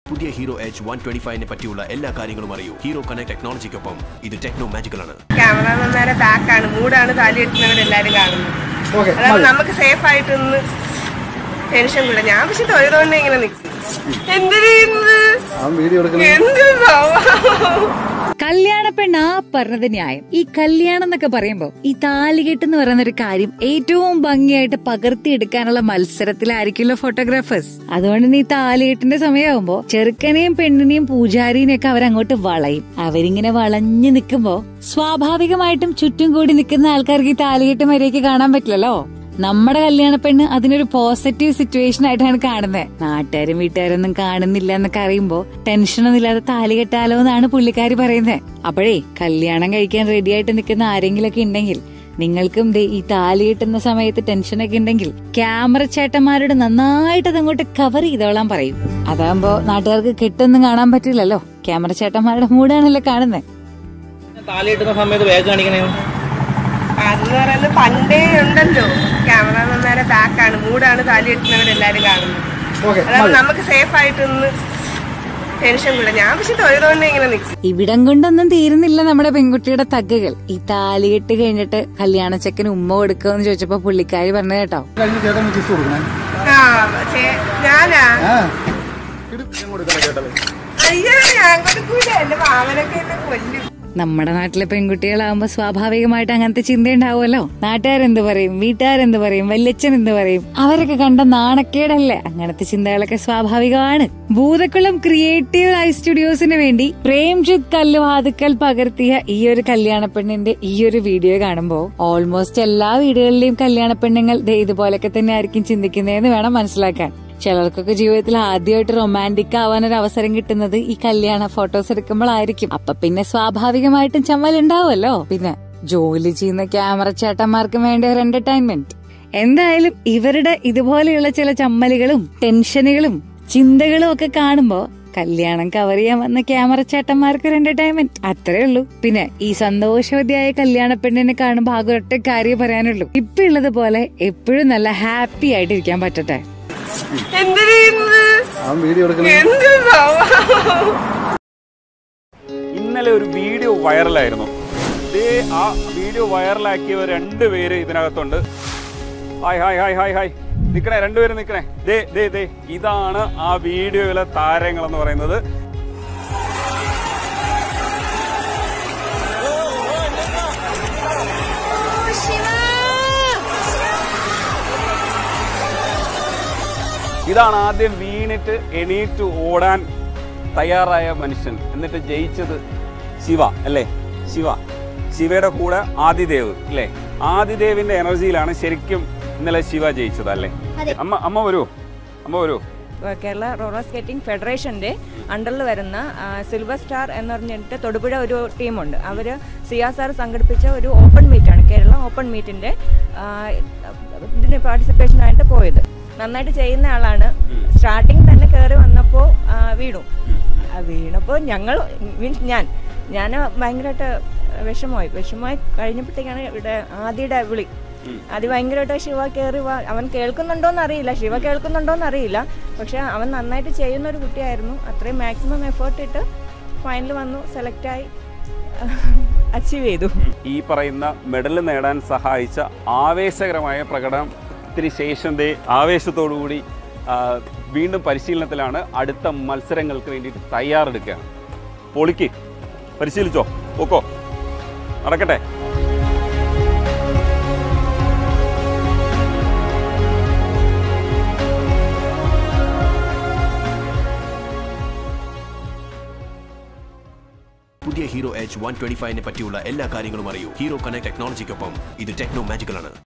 പുതിയ Hero H one twenty ഫൈവിനെ പറ്റിയുള്ള എല്ലാ കാര്യങ്ങളും അറിയൂ ഹീറോ കണക്ട് ടെക്നോളജിക്കൊപ്പം ഇത് ടെക്നോ മാജിക്കൽ ആണ് ക്യാമറമാൻമാരെ ബാക്കാണ് മൂടാണ് താലി കെട്ടുന്നവരെല്ലാരും കാണുന്നത് ഓക്കെ അതായത് നമുക്ക് സേഫ് ആയിട്ട് നിന്ന് ടെൻഷൻ കൂടെ ഞാൻ പക്ഷെ തൊഴുതോണ്ട് ഇങ്ങനെ നിൽക്കും എന്തിനു ചെയ്യുന്നത്? ആ വീഡിയോ എടുക്കുന്നത് എന്ത് സ്വഭാവം? കല്യാണ പെണ്ണ് ആ പറഞ്ഞത് ന്യായം ഈ കല്യാണം എന്നൊക്കെ പറയുമ്പോ ഈ താലികെട്ട് എന്ന് പറയുന്ന ഒരു കാര്യം ഏറ്റവും ഭംഗിയായിട്ട് പകർത്തിയെടുക്കാനുള്ള മത്സരത്തിലായിരിക്കുമല്ലോ ഫോട്ടോഗ്രാഫേഴ്സ് അതുകൊണ്ട് തന്നെ ഈ താലികെട്ടിന്റെ സമയമാകുമ്പോ ചെറുക്കനെയും പെണ്ണിനെയും പൂജാരിനെയും ഒക്കെ അവരങ്ങോട്ട് വളയും അവരിങ്ങനെ വളഞ്ഞു നിൽക്കുമ്പോ സ്വാഭാവികമായിട്ടും ചുറ്റും കൂടി നിൽക്കുന്ന ആൾക്കാർക്ക് ഈ താലികെട്ട് മര്യാദയ്ക്ക് കാണാൻ പറ്റില്ലല്ലോ നമ്മുടെ കല്യാണ പെണ്ണ് അതിനൊരു പോസിറ്റീവ് സിറ്റുവേഷൻ ആയിട്ടാണ് കാണുന്നത് നാട്ടുകാരും വീട്ടുകാരൊന്നും കാണുന്നില്ല എന്നൊക്കെ അറിയുമ്പോ ടെൻഷനൊന്നും ഇല്ലാതെ താലി കെട്ടാലോ എന്നാണ് പുള്ളിക്കാരി പറയുന്നത് അപ്പോഴേ കല്യാണം കഴിക്കാൻ റെഡി ആയിട്ട് നിൽക്കുന്ന ആരെങ്കിലൊക്കെ ഉണ്ടെങ്കിൽ നിങ്ങൾക്കും ദേ ഈ താലി കെട്ടുന്ന സമയത്ത് ടെൻഷനൊക്കെ ഉണ്ടെങ്കിൽ ക്യാമറ ചേട്ടന്മാരോട് നന്നായിട്ട് അതങ്ങോട്ട് കവർ ചെയ്തോളാൻ പറയും അതാകുമ്പോ നാട്ടുകാർക്ക് കെട്ടൊന്നും കാണാൻ പറ്റില്ലല്ലോ ക്യാമറ ചേട്ടന്മാരുടെ മൂടാണല്ലോ കാണുന്നത് താലി കിട്ടുന്ന സമയത്ത് വേഗം കാണിക്കണേ അതെന്ന് പറയുന്നത് പണ്ടേ ഉണ്ടല്ലോ ക്യാമറമാൻമാരെ ബാക്കാണ് മൂടാണ് താലി കെട്ടുന്നവരെല്ലാരും കാണുന്നത് ഓക്കെ അതായത് നമുക്ക് സേഫ് ആയിട്ട് നിന്ന് ടെൻഷൻ കൂടെ ഞാൻ പക്ഷെ തൊഴുതോണ്ട് ഇങ്ങനെ നിൽക്കും ഇവിടം കൊണ്ടൊന്നും തീരുന്നില്ല നമ്മുടെ പെൺകുട്ടിയുടെ തഗ്ഗുകൾ ഈ താലികെട്ട് കഴിഞ്ഞിട്ട് കല്യാണ ചെക്കന് ഉമ്മ കൊടുക്കുമെന്ന് ചോദിച്ചപ്പോ പുള്ളിക്കാരി പറഞ്ഞു കേട്ടോ കഴിഞ്ഞ് ചേട്ടൻ കിസ് കൊടുക്കണേ ആ പക്ഷേ ഞാനാ ആ അയ്യോ ഞാൻ കൊടുക്കൂല എന്റെ മാമനൊക്കെ എന്നെ കൊല്ലും നമ്മുടെ നാട്ടിലെ പെൺകുട്ടികളാവുമ്പോ സ്വാഭാവികമായിട്ട് അങ്ങനത്തെ ചിന്തയുണ്ടാവുമല്ലോ നാട്ടുകാരെന്ത് പറയും വീട്ടുകാരെന്ത് പറയും വല്യച്ഛൻ എന്ത് പറയും അവരൊക്കെ കണ്ട നാണക്കേടല്ലേ അങ്ങനത്തെ ചിന്തകളൊക്കെ സ്വാഭാവികമാണ് ഭൂതക്കുളം ക്രിയേറ്റീവ് ഐ സ്റ്റുഡിയോസിന് വേണ്ടി പ്രേംജിത്ത് കല്ലുവാതുക്കൽ പകർത്തിയ ഈ ഒരു കല്യാണ പെണ്ണിന്റെ ഈ ഒരു വീഡിയോ കാണുമ്പോൾ ഓൾമോസ്റ്റ് എല്ലാ വീടുകളിലെയും കല്യാണ പെണ്ണുങ്ങൾ ദേ ഇതുപോലൊക്കെ തന്നെ ആയിരിക്കും ചിന്തിക്കുന്നതെന്ന് വേണം മനസ്സിലാക്കാൻ ചിലർക്കൊക്കെ ജീവിതത്തിൽ ആദ്യമായിട്ട് റൊമാൻറ്റിക് ആവാൻ ഒരു അവസരം കിട്ടുന്നത് ഈ കല്യാണ ഫോട്ടോസ് എടുക്കുമ്പോഴായിരിക്കും അപ്പൊ പിന്നെ സ്വാഭാവികമായിട്ടും ചമ്മൽ ഉണ്ടാവുമല്ലോ പിന്നെ ജോലി ചെയ്യുന്ന ക്യാമറ ചേട്ടന്മാർക്കും വേണ്ട ഒരു എന്റർടൈൻമെന്റ് എന്തായാലും ഇവരുടെ ഇതുപോലെയുള്ള ചില ചമ്മലുകളും ടെൻഷനുകളും ചിന്തകളും ഒക്കെ കാണുമ്പോ കല്യാണം കവർ ചെയ്യാൻ വന്ന ക്യാമറ ചേട്ടന്മാർക്ക് ഒരു എന്റർടൈൻമെന്റ് അത്രേ ഉള്ളൂ പിന്നെ ഈ സന്തോഷവതിയായ കല്യാണ പെണ്ണിനെ കാണുമ്പോ ആകെ ഒറ്റ കാര്യം പറയാനുള്ളൂ ഇപ്പൊ ഉള്ളത് പോലെ എപ്പോഴും നല്ല ഹാപ്പി ആയിട്ടിരിക്കാൻ പറ്റട്ടെ എന്തിനു ചെയ്യുന്നത്? ആ വീഡിയോ എടുക്കുന്നത് എന്ത് സ്വഭാവം? ഇന്നലെ ഒരു വീഡിയോ വൈറലായിരുന്നു ഇതേ ആ വീഡിയോ വൈറലാക്കിയവർ രണ്ടുപേര് ഇതിനകത്തുണ്ട് hi hi hi hi hi നിക്കണേ രണ്ടുപേരും നിക്കണേ ദേ ദേ ദേ ഇതാണ് ആ വീഡിയോയിലെ താരങ്ങൾ എന്ന് പറയുന്നത് ഇതാണ് ആദ്യം വീണിട്ട് എണീറ്റ് ഓടാൻ തയ്യാറായ മനുഷ്യൻ എന്നിട്ട് ജയിച്ചത് ശിവ അല്ലേ ശിവ ശിവയുടെ കൂടെ ആദിദേവ് അല്ലേ ആദിദേവിന്റെ എനർജിയിലാണ് ശരിക്കും ഇന്നലെ ശിവ ജയിച്ചത് അല്ലേ അമ്മ അമ്മ വരൂ അമ്മ വരൂ കേരള റോളർ സ്കേറ്റിംഗ് ഫെഡറേഷന്റെ അണ്ടറിൽ വരുന്ന ആ, സിൽവർ സ്റ്റാർ എന്ന് പറഞ്ഞിട്ട് തൊടുപുഴ ഒരു ടീമുണ്ട് അവർ സിയാ സാർ സംഘടിപ്പിച്ച ഒരു ഓപ്പൺ മീറ്റാണ് കേരള ഓപ്പൺ മീറ്റിന്റെ ആ, ഇതിന് പാർട്ടിസിപ്പേഷനായിട്ട് പോയത് നന്നായിട്ട് ചെയ്യുന്ന ആളാണ് സ്റ്റാർട്ടിങ് തന്നെ കയറി വന്നപ്പോൾ വീണു ആ, വീണപ്പോൾ ഞങ്ങൾ മീൻസ് ഞാൻ ഞാൻ ഭയങ്കരമായിട്ട് വിഷമമായി വിഷമമായി കഴിഞ്ഞപ്പോഴത്തേക്കാണ് ഇവിടെ ആദ്യയുടെ വിളി അത് ഭയങ്കരമായിട്ട് ശിവ കയറി വാ അവൻ കേൾക്കുന്നുണ്ടോന്ന് അറിയില്ല ശിവ കേൾക്കുന്നുണ്ടോന്ന് അറിയില്ല പക്ഷെ അവൻ നന്നായിട്ട് ചെയ്യുന്ന ഒരു കുട്ടിയായിരുന്നു അത്രയും മാക്സിമം എഫേർട്ട് ഇട്ട് ഫൈനൽ വന്നു സെലക്റ്റായി അച്ചീവ് ചെയ്തു ഈ പറയുന്ന മെഡൽ നേടാൻ സഹായിച്ച ആവേശകരമായ പ്രകടനത്തിന് ശേഷം ദേ ആവേശത്തോടുകൂടി ആ, വീണ്ടും പരിശീലനത്തിലാണ് അടുത്ത മത്സരങ്ങൾക്ക് വേണ്ടിയിട്ട് തയ്യാറെടുക്കുകയാണ് പൊളിക്ക് പരിശീലിച്ചോ ഓക്കോ നടക്കട്ടെ പുതിയ ഹീറോ എച്ച് വൺ ട്വന്റി ഫൈവിനെ പറ്റിയുള്ള എല്ലാ കാര്യങ്ങളും അറിയൂ ഹീറോ കണക്ട് ടെക്നോളജിക്കൊപ്പം ഇത് ടെക്നോ മാജിക്കൽ ആണ്